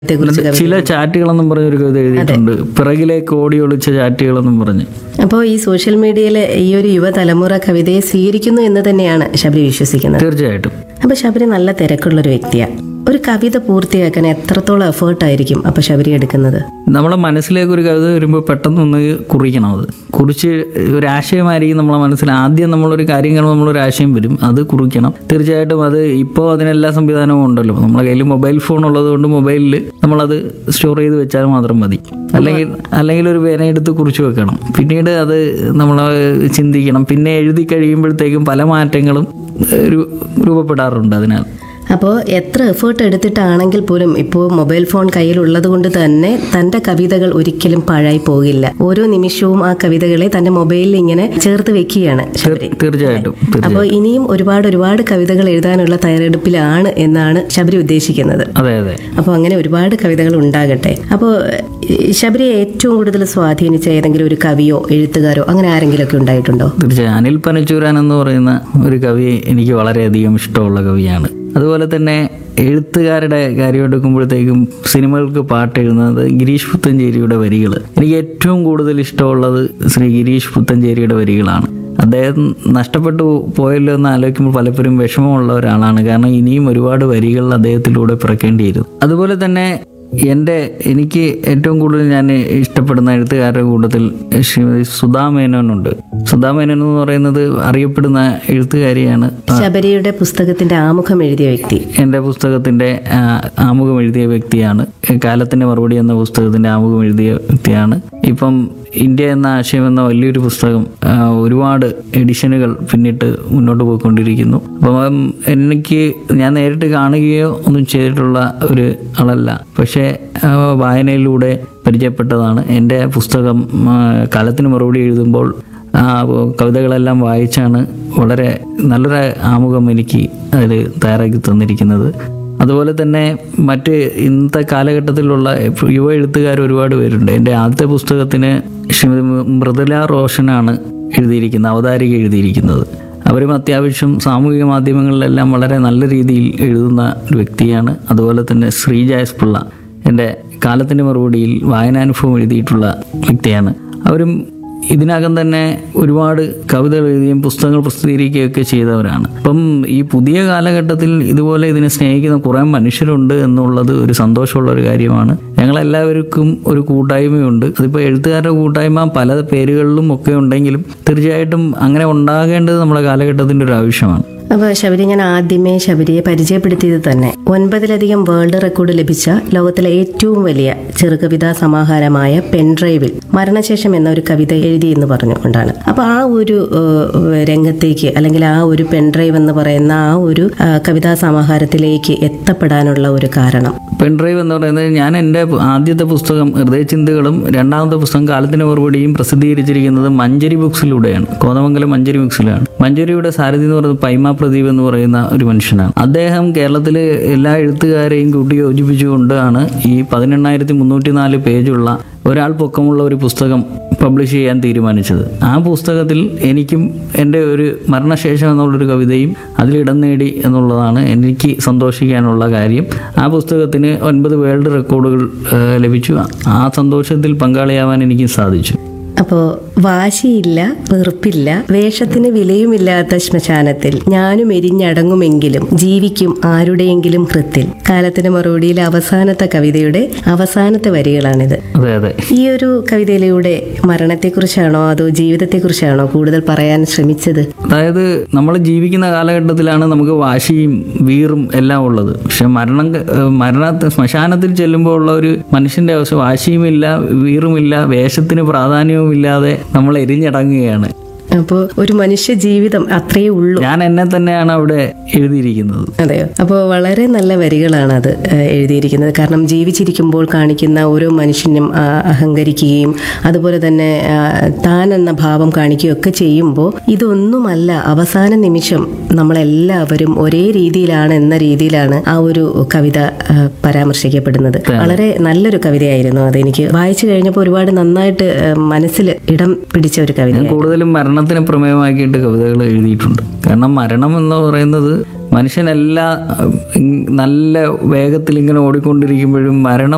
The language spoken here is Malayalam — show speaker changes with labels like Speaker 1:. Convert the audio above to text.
Speaker 1: കുറിച്ച്
Speaker 2: ചില ചാറ്റുകളെന്നും പറഞ്ഞൊരു കവിത എഴുതിയിട്ടുണ്ട് പിറകിലേക്ക് ഓടി ഒളിച്ച ചാറ്റുകളെന്നും പറഞ്ഞ്
Speaker 1: അപ്പോൾ ഈ സോഷ്യൽ മീഡിയയിലെ ഈ ഒരു യുവതലമുറ കവിതയെ സ്വീകരിക്കുന്നു എന്ന് തന്നെയാണ് ശബരി വിശ്വസിക്കുന്നത്
Speaker 2: തീർച്ചയായിട്ടും
Speaker 1: അപ്പൊ ശബരി നല്ല തിരക്കുള്ളൊരു വ്യക്തിയാണ് ഒരു കവിത പൂർത്തിയാക്കാൻ എത്രത്തോളം എഫേർട്ട് ആയിരിക്കും അപ്പൊ ശബരി എടുക്കുന്നത്
Speaker 2: നമ്മളെ മനസ്സിലേക്ക് ഒരു കവിത വരുമ്പോൾ പെട്ടെന്ന് ഒന്ന് കുറിക്കണം അത് കുറിച്ച് ഒരു ആശയമായിരിക്കും നമ്മളെ മനസ്സിൽ ആദ്യം നമ്മളൊരു കാര്യം കാണുമ്പോൾ നമ്മളൊരു ആശയം വരും അത് കുറിക്കണം തീർച്ചയായിട്ടും അത് ഇപ്പോൾ അതിനെല്ലാ സംവിധാനവും ഉണ്ടല്ലോ നമ്മളെ കയ്യിൽ മൊബൈൽ ഫോൺ ഉള്ളത് കൊണ്ട് മൊബൈലിൽ നമ്മളത് സ്റ്റോർ ചെയ്ത് വെച്ചാൽ മാത്രം മതി അല്ലെങ്കിൽ അല്ലെങ്കിൽ ഒരു പേന എടുത്ത് കുറിച്ച് വെക്കണം പിന്നീട് അത് നമ്മൾ ചിന്തിക്കണം പിന്നെ എഴുതി കഴിയുമ്പോഴത്തേക്കും പല മാറ്റങ്ങളും ഏഹ്, രു- രൂപപ്പെടാറുണ്ട് അതിനാൽ
Speaker 1: അപ്പോൾ എത്ര എഫേർട്ട് എടുത്തിട്ടാണെങ്കിൽ പോലും ഇപ്പോൾ മൊബൈൽ ഫോൺ കയ്യിലുള്ളത് കൊണ്ട് തന്നെ തന്റെ കവിതകൾ ഒരിക്കലും പാഴായി പോകില്ല ഓരോ നിമിഷവും ആ കവിതകളെ തന്റെ മൊബൈലിൽ ഇങ്ങനെ ചേർത്ത് വെക്കുകയാണ് ശബരി
Speaker 2: തീർച്ചയായിട്ടും തീർച്ചയായും.
Speaker 1: അപ്പോൾ ഇനിയും ഒരുപാട് ഒരുപാട് കവിതകൾ എഴുതാനുള്ള തയ്യാറെടുപ്പിലാണ് എന്നാണ് ശബരി ഉദ്ദേശിക്കുന്നത്
Speaker 2: അതെ അതെ
Speaker 1: അപ്പോൾ അങ്ങനെ ഒരുപാട് കവിതകൾ ഉണ്ടാകട്ടെ അപ്പോൾ ശബരിയെ ഏറ്റവും കൂടുതൽ സ്വാധീനിച്ച ഏതെങ്കിലും ഒരു കവിയോ എഴുത്തുകാരോ അങ്ങനെ ആരെങ്കിലും ഒക്കെ ഉണ്ടായിട്ടുണ്ടോ
Speaker 2: തീർച്ചയായും അനിൽ പനച്ചൂരാൻ എന്ന് പറയുന്ന ഒരു കവി എനിക്ക് വളരെയധികം ഇഷ്ടമുള്ള കവിയാണ് അതുപോലെ തന്നെ എഴുത്തുകാരുടെ കാര്യം എടുക്കുമ്പോഴത്തേക്കും സിനിമകൾക്ക് പാട്ട് എഴുതുന്നത് ഗിരീഷ് പുത്തഞ്ചേരിയുടെ വരികൾ എനിക്ക് ഏറ്റവും കൂടുതൽ ഇഷ്ടമുള്ളത് ശ്രീ ഗിരീഷ് പുത്തഞ്ചേരിയുടെ വരികളാണ് അദ്ദേഹം നഷ്ടപ്പെട്ടു പോയല്ലോ എന്ന് ആലോചിക്കുമ്പോൾ പലപ്പോഴും വിഷമമുള്ള ഒരാളാണ് കാരണം ഇനിയും ഒരുപാട് വരികൾ അദ്ദേഹത്തിലൂടെ പിറക്കേണ്ടിയിരുന്നു അതുപോലെ തന്നെ എൻ്റെ എനിക്ക് ഏറ്റവും കൂടുതൽ ഞാൻ ഇഷ്ടപ്പെടുന്ന എഴുത്തുകാരുടെ കൂട്ടത്തിൽ ശ്രീമതി സുധാ മേനോനുണ്ട് സുധാ മേനോൻ എന്ന് പറയുന്നത് അറിയപ്പെടുന്ന എഴുത്തുകാരിയാണ്
Speaker 1: ശബരിയുടെ പുസ്തകത്തിന്റെ ആമുഖം എഴുതിയ വ്യക്തി
Speaker 2: എൻ്റെ പുസ്തകത്തിൻ്റെ ആ, ആമുഖം എഴുതിയ വ്യക്തിയാണ് കാലത്തിൻ്റെ മറുപടി എന്ന പുസ്തകത്തിൻ്റെ ആമുഖം എഴുതിയ വ്യക്തിയാണ് ഇപ്പം ഇന്ത്യ എന്ന ആശയം എന്ന വലിയൊരു പുസ്തകം ആ, ഒരുപാട് എഡിഷനുകൾ പിന്നിട്ട് മുന്നോട്ട് പോയിക്കൊണ്ടിരിക്കുന്നു അപ്പം എനിക്ക് ഞാൻ നേരിട്ട് കാണുകയോ ഒന്നും ചെയ്തിട്ടുള്ള ഒരു ആളല്ല പക്ഷേ ആ, വായനയിലൂടെ പരിചയപ്പെട്ടതാണ് എൻ്റെ പുസ്തകം ആ, കാലത്തിന് മറുപടി എഴുതുമ്പോൾ ആ കവിതകളെല്ലാം വായിച്ചാണ് വളരെ നല്ലൊരു ആമുഖം എനിക്ക് അതിൽ തയ്യാറാക്കി തന്നിരിക്കുന്നത് അതുപോലെ തന്നെ മറ്റ് ഇന്നത്തെ കാലഘട്ടത്തിലുള്ള യുവ എഴുത്തുകാർ ഒരുപാട് പേരുണ്ട് എൻ്റെ ആദ്യത്തെ പുസ്തകത്തിന് ശ്രീമതി മൃദുല റോഷനാണ് എഴുതിയിരിക്കുന്നത് അവതാരിക എഴുതിയിരിക്കുന്നത് അവരും അത്യാവശ്യം സാമൂഹിക മാധ്യമങ്ങളിലെല്ലാം വളരെ നല്ല രീതിയിൽ എഴുതുന്ന ഒരു വ്യക്തിയാണ് അതുപോലെ തന്നെ ശ്രീജ എസ് പിള്ള എൻ്റെ കാലത്തിൻ്റെ മറുപടിയിൽ വായനാനുഭവം എഴുതിയിട്ടുള്ള വ്യക്തിയാണ് അവരും ഇതിനകം തന്നെ ഒരുപാട് കവിതകൾ എഴുതുകയും പുസ്തകങ്ങൾ പ്രസിദ്ധീകരിക്കുകയൊക്കെ ചെയ്തവരാണ് അപ്പം ഈ പുതിയ കാലഘട്ടത്തിൽ ഇതുപോലെ ഇതിനെ സ്നേഹിക്കുന്ന കുറേ മനുഷ്യരുണ്ട് എന്നുള്ളത് ഒരു സന്തോഷമുള്ള ഒരു കാര്യമാണ് ഞങ്ങളെല്ലാവർക്കും ഒരു കൂട്ടായ്മയുണ്ട് അതിപ്പോൾ എഴുത്തുകാരുടെ കൂട്ടായ്മ പല പേരുകളിലും ഒക്കെ ഉണ്ടെങ്കിലും തീർച്ചയായിട്ടും അങ്ങനെ ഉണ്ടാകേണ്ടത് നമ്മുടെ കാലഘട്ടത്തിൻ്റെ ഒരു ആവശ്യമാണ്
Speaker 1: അപ്പൊ ശബരി ഞാൻ ആദ്യമേ ശബരിയെ പരിചയപ്പെടുത്തിയത് തന്നെ ഒൻപതിലധികം വേൾഡ് റെക്കോർഡ് ലഭിച്ച ലോകത്തിലെ ഏറ്റവും വലിയ ചെറുകവിതാ സമാഹാരമായ പെൻഡ്രൈവിൽ മരണശേഷം എന്ന ഒരു കവിത എഴുതി എന്ന് പറഞ്ഞുകൊണ്ടാണ് അപ്പൊ ആ ഒരു ഏഹ്, രംഗത്തേക്ക് അല്ലെങ്കിൽ ആ ഒരു പെൻഡ്രൈവ് എന്ന് പറയുന്ന ആ ഒരു ആ, കവിതാ സമാഹാരത്തിലേക്ക് എത്തപ്പെടാനുള്ള ഒരു കാരണം
Speaker 2: പെൻഡ്രൈവ് എന്ന് പറയുന്നത് ഞാൻ എൻ്റെ ആദ്യത്തെ പുസ്തകം ഹൃദയചിന്തകളും രണ്ടാമത്തെ പുസ്തകം കാലത്തിന് മറുപടിയും പ്രസിദ്ധീകരിച്ചിരിക്കുന്നത് മഞ്ചരി ബുക്സിലൂടെയാണ് കോതമംഗലം മഞ്ചരി ബുക്സിലാണ് മഞ്ചരിയുടെ സാരഥി എന്ന് പറയുന്നത് പൈമ പ്രദീപ് എന്ന് പറയുന്ന ഒരു മനുഷ്യനാണ് അദ്ദേഹം കേരളത്തിലെ എല്ലാ എഴുത്തുകാരെയും കൂട്ടി യോജിപ്പിച്ചുകൊണ്ടാണ് ഈ പതിനെണ്ണായിരത്തി മുന്നൂറ്റി നാല് പേജുള്ള ഒരാൾ പൊക്കമുള്ള ഒരു പുസ്തകം പബ്ലിഷ് ചെയ്യാൻ തീരുമാനിച്ചത് ആ പുസ്തകത്തിൽ എനിക്കും എൻ്റെ ഒരു മരണശേഷം എന്നുള്ളൊരു കവിതയും അതിലിടം നേടി എന്നുള്ളതാണ് എനിക്ക് സന്തോഷിക്കാനുള്ള കാര്യം ആ പുസ്തകത്തിന് ഒൻപത് വേൾഡ് റെക്കോർഡുകൾ ഏഹ്, ലഭിച്ചു ആ സന്തോഷത്തിൽ പങ്കാളിയാവാൻ എനിക്ക് സാധിച്ചു
Speaker 1: അപ്പോൾ വാശിയില്ല വെറുപ്പില്ല വേഷത്തിന് വിലയുമില്ലാത്ത ശ്മശാനത്തിൽ ഞാനും എരിഞ്ഞടങ്ങുമെങ്കിലും ജീവിക്കും ആരുടെയെങ്കിലും ഹൃത്തിൽ കാലത്തിന് മറുപടിയിൽ അവസാനത്തെ കവിതയുടെ അവസാനത്തെ വരികളാണിത്
Speaker 2: അതെ അതെ
Speaker 1: ഈ ഒരു കവിതയിലൂടെ മരണത്തെക്കുറിച്ചാണോ അതോ ജീവിതത്തെക്കുറിച്ചാണോ കൂടുതൽ പറയാൻ ശ്രമിച്ചത്
Speaker 2: അതായത് നമ്മൾ ജീവിക്കുന്ന കാലഘട്ടത്തിലാണ് നമുക്ക് വാശിയും വീറും എല്ലാം ഉള്ളത് പക്ഷെ മരണം ക- ഏഹ് മരണ ശ്മശാനത്തിൽ ചെല്ലുമ്പോൾ ഉള്ള ഒരു മനുഷ്യന്റെ അവസ്ഥ വാശിയുമില്ല വീറുമില്ല വേഷത്തിന് പ്രാധാന്യവുമില്ലാതെ നമ്മൾ എരിഞ്ഞടങ്ങുകയാണ്
Speaker 1: അപ്പോൾ ഒരു മനുഷ്യ ജീവിതം അത്രയേ ഉള്ളൂ
Speaker 2: ഞാൻ എന്നെ തന്നെയാണ് അവിടെ എഴുതിയിരിക്കുന്നത്
Speaker 1: അതെയോ അപ്പോൾ വളരെ നല്ല വരികളാണ് അത് ഏഹ്, എഴുതിയിരിക്കുന്നത് കാരണം ജീവിച്ചിരിക്കുമ്പോൾ കാണിക്കുന്ന ഓരോ മനുഷ്യനും ആ, അഹങ്കരിക്കുകയും അതുപോലെ തന്നെ ആ, താൻ എന്ന ഭാവം കാണിക്കുകയും ഒക്കെ ചെയ്യുമ്പോൾ ഇതൊന്നുമല്ല അവസാന നിമിഷം നമ്മളെല്ലാവരും ഒരേ രീതിയിലാണ് എന്ന രീതിയിലാണ് ആ ഒരു കവിത ആ, പരാമർശിക്കപ്പെടുന്നത് വളരെ നല്ലൊരു കവിതയായിരുന്നു അത് എനിക്ക് വായിച്ചു കഴിഞ്ഞപ്പോൾ ഒരുപാട് നന്നായിട്ട് ആ, മനസ്സിൽ ഇടം പിടിച്ച ഒരു കവിത
Speaker 2: ഞാൻ കൂടുതലും മരണത്തിനെ പ്രമേയമാക്കിയിട്ട് കവിതകൾ എഴുതിയിട്ടുണ്ട് കാരണം മരണം എന്ന് പറയുന്നത് മനുഷ്യനെല്ലാ ഉം, നല്ല വേഗത്തിൽ ഇങ്ങനെ ഓടിക്കൊണ്ടിരിക്കുമ്പോഴും മരണം